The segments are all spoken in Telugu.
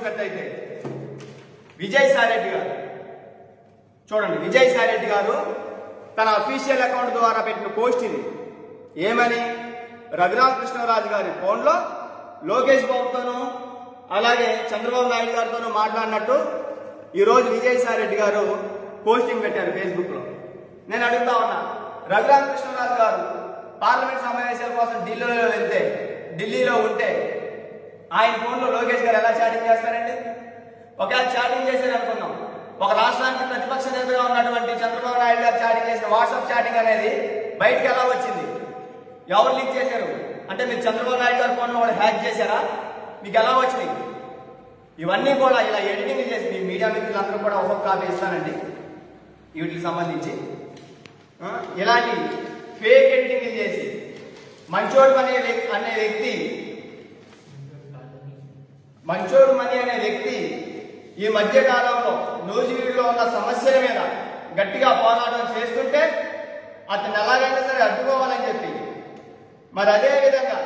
చూసినట్టయితే విజయ్ సారెడ్డి గారు చూడండి విజయ్ సారెడ్డి గారు తన అఫీషియల్ అకౌంట్ ద్వారా పెట్టిన పోస్ట్ ఇది ఏమని రఘురామకృష్ణరాజు గారి ఫోన్లో లోకేష్ బాబుతోనూ అలాగే చంద్రబాబు నాయుడు గారితోనూ మాట్లాడినట్టు ఈరోజు విజయసాయి రెడ్డి గారు పోస్టింగ్ పెట్టారు ఫేస్బుక్ లో నేను అడుగుతా ఉన్నా రఘురామకృష్ణరాజు గారు పార్లమెంట్ సమావేశాల కోసం ఢిల్లీలో వెళ్తే ఢిల్లీలో ఉంటే ఆయన ఫోన్లో లోకేష్ గారు ఎలా చాటింగ్ చేస్తారండి ఒకవేళ చాటింగ్ చేశారు అనుకుందాం ఒక రాష్ట్రానికి ప్రతిపక్ష నేతగా ఉన్నటువంటి చంద్రబాబు నాయుడు గారు చాటింగ్ చేసిన వాట్సాప్ చాటింగ్ అనేది బయటకు ఎలా వచ్చింది ఎవరు లీక్ చేశారు అంటే మీరు చంద్రబాబు నాయుడు గారి ఫోన్ కూడా హ్యాక్ చేశారా మీకు ఎలా వచ్చినాయి ఇవన్నీ కూడా ఇలా ఎడిటింగ్ చేసి మీ మీడియా మిత్రులందరూ కూడా ఒక్కొక్క కాపీ ఇస్తానండి వీటికి సంబంధించి ఆ, ఇలాంటి ఫేక్ ఎడిటింగ్ చేసి మంచోడు అనే వ్యక్- అనే వ్యక్తి మంచోడు మణి అనే వ్యక్తి ఈ మధ్య కాలంలో నూజివీడులో ఉన్న సమస్యల మీద గట్టిగా పోరాటం చేస్తుంటే అతను ఎలాగైనా సరే అడ్డుకోవాలని చెప్పి మరి అదే విధంగా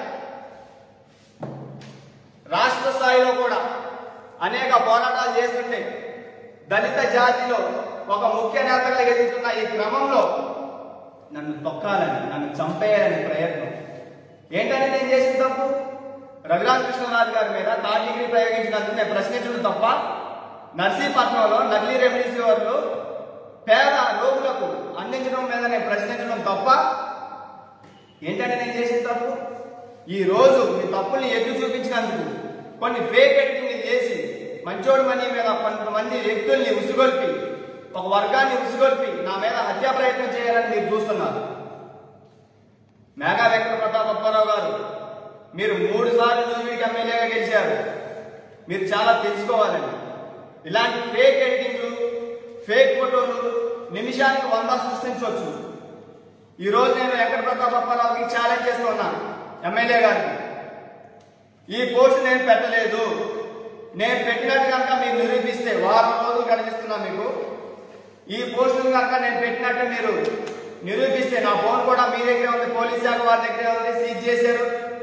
రాష్ట్ర స్థాయిలో కూడా అనేక పోరాటాలు చేస్తుంటే దళిత జాతిలో ఒక ముఖ్య నేతగా ఎదుగుతున్న ఈ క్రమంలో నన్ను తొక్కాలని నన్ను చంపేయాలని ప్రయత్నం ఏంటని నేను చేసిన తప్పు రఘురామ కృష్ణరాజు గారి మీద థర్డ్ డిగ్రీ ప్రయోగించినందుకు నేను ప్రశ్నించడం తప్ప నర్సీపట్నంలో నకిలీ రెమ్డెసివిర్లు పేద రోగులకు అందించడం మీద నేను ప్రశ్నించడం తప్ప ఏంటంటే నేను చేసిన తప్పు ఈ రోజు మీ తప్పుల్ని ఎత్తి చూపించినందుకు కొన్ని ఫేక్ ఎడిటింగ్ చేసి మంచోడు మనీ మీద కొంతమంది వ్యక్తుల్ని ఉసుగొల్పి ఒక వర్గాన్ని ఉసుగొల్పి నా మీద హత్యా ప్రయత్నం చేయాలని మీరు చూస్తున్నారు మేఘా వెంకట ప్రతాప్ అప్పారావు గారు మీరు మూడు సార్లు నూజివీడికి ఎమ్మెల్యేగా గెలిచారు మీరు చాలా తెలుసుకోవాలండి ఇలాంటి ఫేక్ ఎడిటింగ్లు ఫేక్ ఫోటోలు నిమిషానికి వంద సృష్టించవచ్చు ఈ రోజు నేను వెంకట ప్రతాప్ అప్పారావుకి ఛాలెంజ్ చేస్తూ ఉన్నాను ఎమ్మెల్యే గారికి ఈ పోస్ట్ నేను పెట్టలేదు నేను పెట్టినట్టు కనుక మీరు నిరూపిస్తే వారం రోజులు కనిపిస్తున్నా మీకు ఈ పోస్ట్ కనుక నేను పెట్టినట్టు మీరు నిరూపిస్తే నా ఫోన్ కూడా మీ దగ్గరే ఉంది పోలీస్ శాఖ వారి దగ్గరే ఉంది సీజ్ చేశారు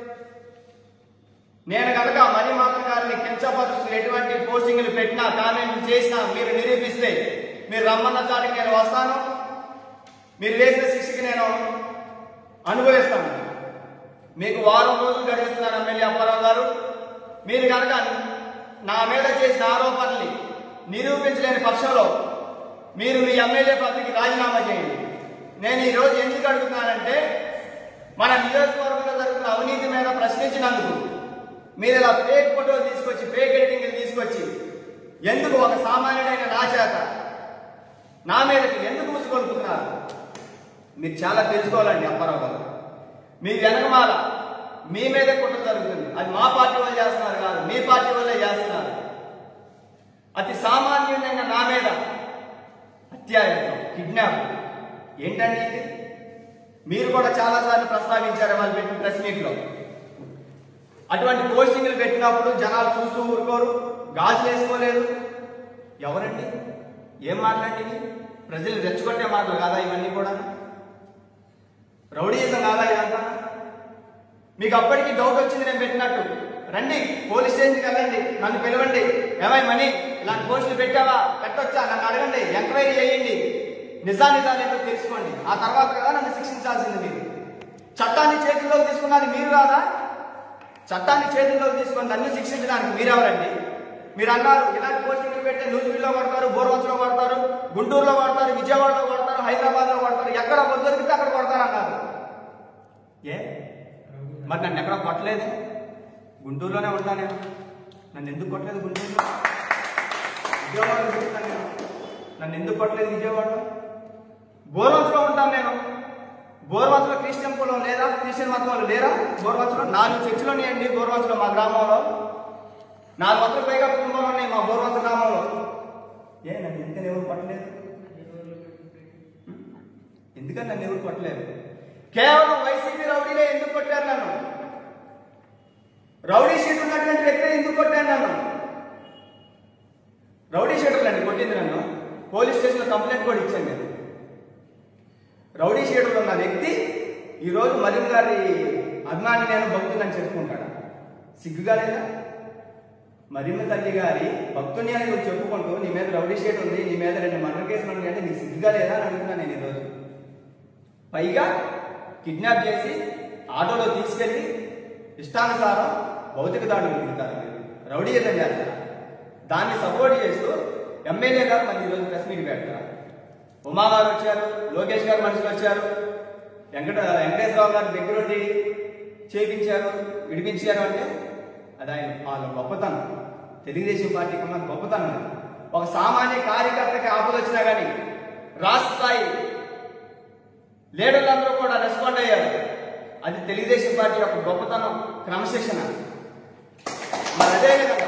నేను కనుక మణి మాత్రం గారిని కించపరుస్తూ ఎటువంటి పోస్టింగ్లు పెట్టినా కామెంట్లు చేసినా మీరు నిరూపిస్తే మీరు రమ్మన్న చాటికి నేను వస్తాను మీరు వేసిన శిక్షకి నేను అనుభవిస్తాను మీకు వారం రోజులు గడిపిస్తున్నాను ఎమ్మెల్యే అప్పారావు గారు మీరు కనుక నా మీద చేసిన ఆరోపణల్ని నిరూపించలేని పక్షంలో మీరు మీ ఎమ్మెల్యే పదవికి రాజీనామా చేయండి నేను ఈ రోజు ఎందుకు అడుగుతున్నానంటే మన నియోజకవర్గంలో జరుగుతున్న అవినీతి మీద ప్రశ్నించినందుకు మీరు ఇలా ఫేక్ ఫోటోలు తీసుకొచ్చి ఫేక్ ఎడిటింగ్లు తీసుకొచ్చి ఎందుకు ఒక సామాన్యుడైన నా చేత నా మీదకి ఎందుకు ముసుకొలుపుతున్నారు మీరు చాలా తెలుసుకోవాలండి అప్పారావు గారు మీ వెనకమాల మీ మీదే కుట్ర జరుగుతుంది అది మా పార్టీ వాళ్ళు చేస్తున్నారు కాదు మీ పార్టీ వాళ్ళే చేస్తున్నారు అతి సామాన్యుడైన నా మీద అత్యాయత్నం కిడ్నాప్ ఏంటండి ఇది మీరు కూడా చాలాసార్లు ప్రస్తావించారు వాళ్ళు పెట్టిన ప్రెస్ మీట్లో అటువంటి పోస్టింగ్లు పెట్టినప్పుడు జనాలు చూస్తూ ఊరుకోరు గాజులు వేసుకోలేదు ఎవరండి ఏం మాట్లాడి ప్రజలు రెచ్చగొట్టే మాటలు కాదా ఇవన్నీ కూడా రౌడీయిజం కాదా ఇదంతా మీకు అప్పటికి డౌట్ వచ్చింది నేను పెట్టినట్టు రండి పోలీస్ స్టేషన్కి వెళ్ళండి నన్ను పిలవండి ఏమై మనీ ఇలాంటి పోస్టులు పెట్టావా పెట్టొచ్చా నన్ను అడగండి ఎంక్వైరీ చేయండి నిజా నిజాలు ఏంటో తెలుసుకోండి ఆ తర్వాత కదా నన్ను శిక్షించాల్సింది మీరు చట్టాన్ని చేతుల్లోకి తీసుకున్నది మీరు కాదా చట్టాన్ని చేతుల్లోకి తీసుకొని నన్ను శిక్షించడానికి మీరెవరండి మీరు అన్నారు ఇలాంటి పోస్టింగ్లు పెడితే నూజివీడులో కొడతారు బోర్వంచలో కొడతారు గుంటూరులో కొడతారు విజయవాడలో కొడతారు హైదరాబాద్ లో కొడతారు ఎక్కడ దొరికితే అక్కడ కొడతారు అన్నారు ఏ మరి నన్ను ఎక్కడ కొట్టలేదు గుంటూరులోనే ఉంటా నేను నన్ను ఎందుకు కొట్టలేదు గుంటూరులో విజయవాడలో తిరుగుతాను నేను నన్ను ఎందుకు కొట్టలేదు విజయవాడలో బోర్వంచలో ఉంటాను నేను బోర్వంచలో క్రిస్టియన్ కులం లేదా క్రిస్టియన్ మతం వాళ్ళు లేరా బోర్వంచలో నాలుగు చర్చిలు ఉన్నాయండి బోర్వంచలో మా గ్రామంలో నాలుగు వందల పైగా కుటుంబాలు ఉన్నాయి మా బోర్వంచ గ్రామంలో ఏ నన్ను ఎందుకని ఎవరు కొట్టలేదు ఎందుకని నన్ను ఎవరు కొట్టలేదు కేవలం వైసీపీ రౌడీలే ఎందుకు కొట్టారు నన్ను రౌడీ షీట్ ఉన్నటువంటి వ్యక్తి ఎందుకు కొట్టాను నన్ను రౌడీ షీటర్లు అండి కొట్టింది నన్ను పోలీస్ స్టేషన్లో కంప్లైంట్ కూడా ఇచ్చాను నేను రౌడీ షీటర్లు ఉన్న వ్యక్తి ఈరోజు మరిన్ గారి అభిమాని నేను భక్తులని చెప్పుకుంటాడు సిగ్గుగా లేదా రౌడీ షీటర్లు ఉన్న వ్యక్తి ఈరోజు మరిన్ గారి అభిమాని నేను భక్తులని చెప్పుకుంటాడు సిగ్గుగా లేదా రౌడీ షీటర్లు ఉన్న వ్యక్తి ఈరోజు మరిన్ గారి అభిమాని నేను భక్తులని చెప్పుకుంటాడు సిగ్గుగా లేదా మరిమ్మ తల్లి గారి భక్తుని అని నువ్వు చెప్పుకుంటూ నీ మీద రౌడీ షీట్ ఉంది నీ మీద రెండు మర్డర్ కేసులు ఉన్నాయి అంటే నీకు సిగ్గుగా లేదా అని అడుగుతున్నా నేను ఈరోజు పైగా కిడ్నాప్ చేసి ఆటోలో తీసుకెళ్లి ఇష్టానుసారం భౌతిక దాడులు దిగుతారు మీరు రౌడీయతం చేస్తారు దాన్ని సపోర్ట్ చేస్తూ ఎమ్మెల్యే గారు మళ్ళీ ఈరోజు ప్రెస్ మీట్ పెడతారు ఉమా గారు వచ్చారు లోకేష్ గారు మనుషులు వచ్చారు వెంకట వెంకటేశ్వరరావు గారు దగ్గరుండి చేపించారు విడిపించారు అంటే అది ఆయన వాళ్ళ గొప్పతనం తెలుగుదేశం పార్టీకి ఉన్న గొప్పతనం అది. ఒక సామాన్య కార్యకర్తకి ఆపద వచ్చినా కానీ రాష్ట్ర స్థాయి లీడర్లందరూ కూడా రెస్పాండ్ అయ్యారు అది తెలుగుదేశం పార్టీ యొక్క గొప్పతనం క్రమశిక్షణ మరి అదే విధంగా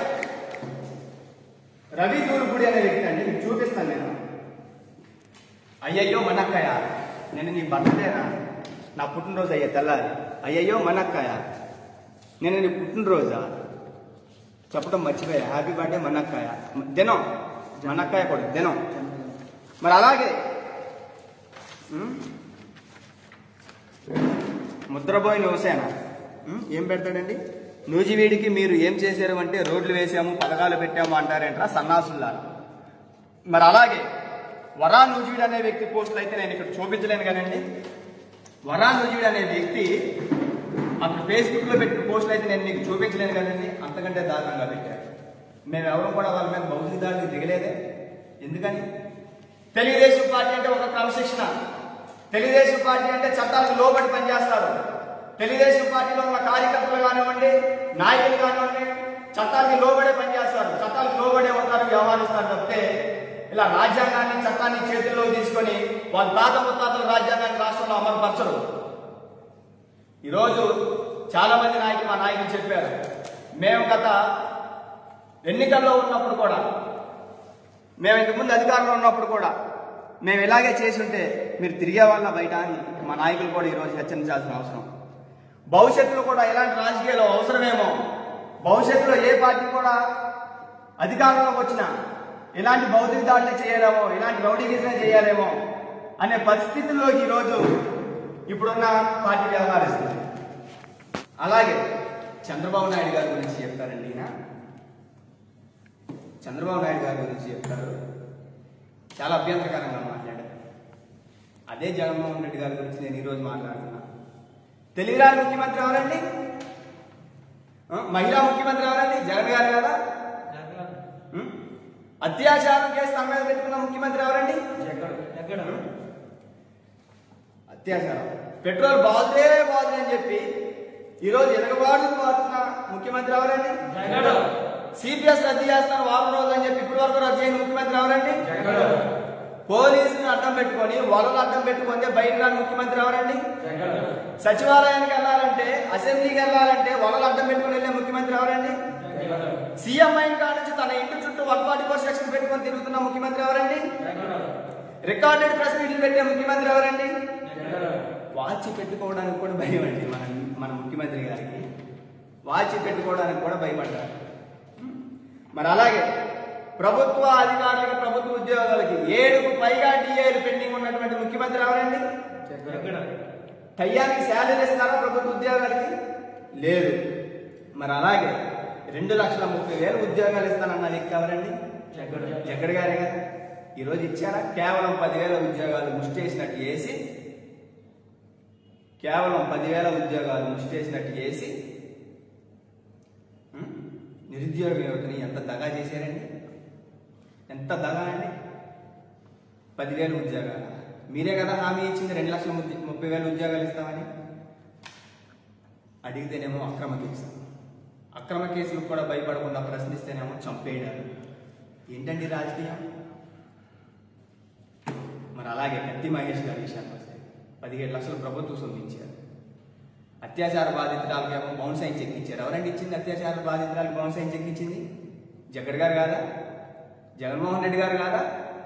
రవి దూరుపుడి అనే వ్యక్తి అండి మీకు చూపిస్తాను నేను అయ్యయ్యో మనక్కయ్య నేను నీ బర్త్డేనా నా పుట్టినరోజు అయ్యా తెల్లారి అయ్యయ్యో మనక్కయ్య నేను నీ పుట్టినరోజా చెప్పడం మర్చిపోయా హ్యాపీ బర్త్డే మనక్కయ్య దినం మనక్కయ్య కూడా దినం మరి అలాగే ఉం? ముద్రబోయిన హుసేన ఉం? ఏం పెడతాడండి నూజివీడికి మీరు ఏం చేశారు అంటే రోడ్లు వేసాము పథకాలు పెట్టాము అంటారేంట్రా సన్నాసుల్లా మరి అలాగే వరా నూజివీడు అనే వ్యక్తి పోస్టులు అయితే నేను ఇక్కడ చూపించలేను కానండి వరా నూజివీడు అనే వ్యక్తి అక్కడ ఫేస్బుక్ లో పెట్టిన పోస్టులు అయితే నేను మీకు చూపించలేను కదండి అంతకంటే దారుణంగా పెట్టారు మేము ఎవరు కూడా వాళ్ళ మీద భౌతిక దాడులకు దిగలేదే ఎందుకని తెలుగుదేశం పార్టీ అంటే ఒక క్రమశిక్షణ తెలుగుదేశం పార్టీ అంటే చట్టాలకు లోబడి పనిచేస్తారు తెలుగుదేశం పార్టీలో ఉన్న కార్యకర్తలు కానివ్వండి నాయకులు కానివ్వండి చట్టానికి లోబడే పనిచేస్తారు చట్టాలకు లోబడే ఉంటారు వ్యవహరిస్తారు తప్పితే ఇలా రాజ్యాంగాన్ని చట్టాన్ని చేతుల్లో తీసుకొని వాళ్ళ తాత ముత్తాతల రాజ్యాంగాన్ని రాష్ట్రంలో అమలుపరచరు ఈరోజు చాలా మంది నాయకులు మా నాయకులు చెప్పారు మేము గత ఎన్నికల్లో ఉన్నప్పుడు కూడా మేము ఇంతకుముందు అధికారంలో ఉన్నప్పుడు కూడా మేము ఇలాగే చేసి ఉంటే మీరు తిరిగే వాళ్ళ బయట అని మా నాయకులు కూడా ఈరోజు హెచ్చరించాల్సిన అవసరం భవిష్యత్తులో కూడా ఇలాంటి రాజకీయాలు అవసరమేమో భవిష్యత్తులో ఏ పార్టీ కూడా అధికారంలోకి వచ్చినా ఇలాంటి భౌతిక దాడులు చేయలేమో ఇలాంటి రౌడీగిజం చేయాలేమో అనే పరిస్థితుల్లోకి ఈరోజు ఇప్పుడున్న పార్టీ వ్యవహరిస్తుంది అలాగే చంద్రబాబు నాయుడు గారి గురించి చెప్తారండి ఈయన చంద్రబాబు నాయుడు గారి గురించి చెప్తారు చాలా అభ్యంతరకరంగా మాట్లాడారు అదే జగన్మోహన్ రెడ్డి గారి గురించి నేను ఈరోజు మాట్లాడుతున్నా తెలుగు రాని ముఖ్యమంత్రి ఎవరండి ఆ, మహిళా ముఖ్యమంత్రి ఎవరండి జగన్ గారు కదా ఉం? అత్యాచారం కేసు తన మీద పెట్టుకున్న ముఖ్యమంత్రి ఎవరండి అత్యాచారం పెట్రోల్ బాగుదే బాగుంది అని చెప్పి ఈరోజు ఎనగబాటు పాడుతున్న ముఖ్యమంత్రి ఎవరండి సిపిఎస్ రద్దు చేస్తాను వారం రోజులు అని చెప్పి ఇప్పటి వరకు రద్దు చేయని ముఖ్యమంత్రి ఎవరండి పోలీసుని అడ్డం పెట్టుకొని వలలు అడ్డం పెట్టుకుంటే బయట రాని ముఖ్యమంత్రి ఎవరండి సచివాలయానికి వెళ్ళాలంటే అసెంబ్లీకి వెళ్ళాలంటే వలలు అడ్డం పెట్టుకుని వెళ్ళే ముఖ్యమంత్రి ఎవరండి సీఎం అయిన కాడ నుంచి తన ఇంటి చుట్టూ వన్ ఫార్టీ ఫోర్ సెక్షన్ పెట్టుకొని తిరుగుతున్న ముఖ్యమంత్రి ఎవరండి రికార్డెడ్ ప్రెస్ మీట్లు పెట్టే ముఖ్యమంత్రి ఎవరండి వాచ్ పెట్టుకోవడానికి కూడా భయం అండి మన మన ముఖ్యమంత్రి గారికి వాచ్ పెట్టుకోవడానికి కూడా భయపడ్డారు మరి అలాగే ప్రభుత్వ అధికారులకి ప్రభుత్వ ఉద్యోగాలకి ఏడుకు పైగా డిఏలు పెండింగ్ ఉన్నటువంటి ముఖ్యమంత్రి ఎవరండి టయ్యానికి శాలరీ ఇస్తారా ప్రభుత్వ ఉద్యోగాలకి లేదు మరి అలాగే రెండు లక్షల ముప్పై వేలు ఉద్యోగాలు ఇస్తానన్న వ్యక్తి ఎవరండి ఎక్కడ గారే కదా ఈరోజు ఇచ్చారా కేవలం పదివేల ఉద్యోగాలు ముష్టేసినట్టు వేసి కేవలం పదివేల ఉద్యోగాలు ముష్టేసినట్టు వేసి ఉం? నిరుద్యోగ యువతని ఎంత దగా చేశారండి ఎంత దగా అండి పదివేల ఉద్యోగాలు మీరే కదా హామీ ఇచ్చింది రెండు లక్షల ముద్ద- ముప్పై వేల ఉద్యోగాలు ఇస్తామని అడిగితేనేమో అక్రమ కేసు అక్రమ కేసులకు కూడా భయపడకుండా ప్రశ్నిస్తేనేమో చంపేయడాలు ఏంటండి రాజకీయం మరి అలాగే కత్తి మహేష్ గారి విషయానికి వస్తే పదిహేడు లక్షలు ప్రభుత్వం సొమ్మించారు అత్యాచార బాధితురాలకేమో బౌన్సైన్ చెక్ ఇచ్చారు ఎవరండి ఇచ్చింది అత్యాచార బాధితురాలకు బౌన్సైన్ చెక్ ఇచ్చింది జగడ్ గారు కాదా జగన్మోహన్ రెడ్డి గారు కాదా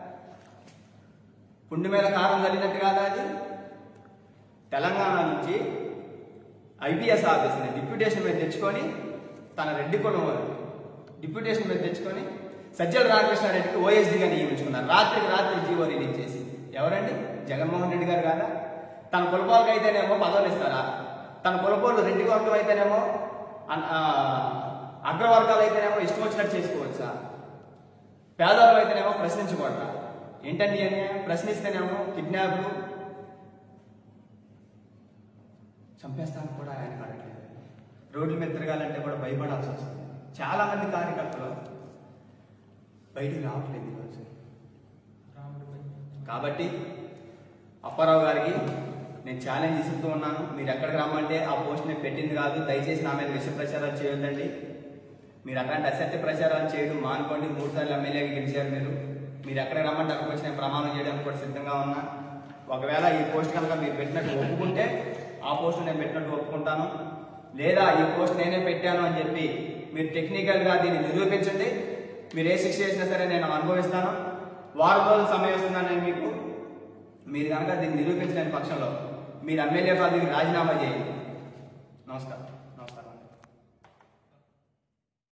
పుండి మీద కారం చల్లినట్టు కాదా అది తెలంగాణ నుంచి ఐపీఎస్ ఆఫీస్ని డిప్యూటేషన్ మీద తెచ్చుకొని తన రెడ్డి కులం వారు డిప్యూటేషన్ మీద తెచ్చుకొని సజ్జల రామకృష్ణారెడ్డికి ఓఎస్డీగా నియమించుకున్నారు రాత్రికి రాత్రి జీవో రిలీజ్ చేసి ఎవరండి జగన్మోహన్ రెడ్డి గారు కాదా తన కులపాలకు అయితేనేమో పదవులు ఇస్తారా తన కులపోళ్ళు రెడ్డి వర్గం అయితేనేమో అన్- ఆ, అగ్రవర్గాలు అయితేనేమో ఇష్టం వచ్చినట్టు చేసుకోవచ్చా పేదవాళ్ళు అయితేనేమో ప్రశ్నించకూడదా ఏంటండి ఇవన్నీ ప్రశ్నిస్తేనేమో కిడ్నాప్లు చంపేస్తానికి కూడా ఆయన కాడట్లేదు రోడ్ల మీద తిరగాలంటే కూడా భయపడాల్సి వస్తుంది చాలా మంది కార్యకర్తలు బయటికి రావట్లేదు ఈరోజు కాబట్టి అప్పారావు గారికి నేను ఛాలెంజ్ ఇస్తూ ఉన్నాను మీరు ఎక్కడికి రమ్మంటే ఆ పోస్ట్ నేను పెట్టింది కాదు దయచేసి నా మీద విష ప్రచారాలు చేయొద్దండి మీరు అట్లాంటి అసత్య ప్రచారాలు చేయడం మానుకోండి మూడు సార్లు ఎమ్మెల్యేగా గెలిచారు మీరు మీరు ఎక్కడికి రమ్మంటే అక్కడికి వచ్చి నేను ప్రమాణం చేయడానికి కూడా సిద్ధంగా ఉన్నా ఒకవేళ ఈ పోస్ట్ కనుక మీరు పెట్టినట్టు ఒప్పుకుంటే ఆ పోస్ట్ నేను పెట్టినట్టు ఒప్పుకుంటాను లేదా ఈ పోస్ట్ నేనే పెట్టాను అని చెప్పి మీరు టెక్నికల్గా దీన్ని నిరూపించండి మీరు ఏ శిక్ష చేసినా సరే నేను అనుభవిస్తాను వారం రోజులు సమయం ఇస్తున్నాను నేను మీకు మీరు కనుక దీన్ని నిరూపించలేని పక్షంలో మీరు ఎమ్మెల్యే పదవికి రాజీనామా చేయండి నమస్కారం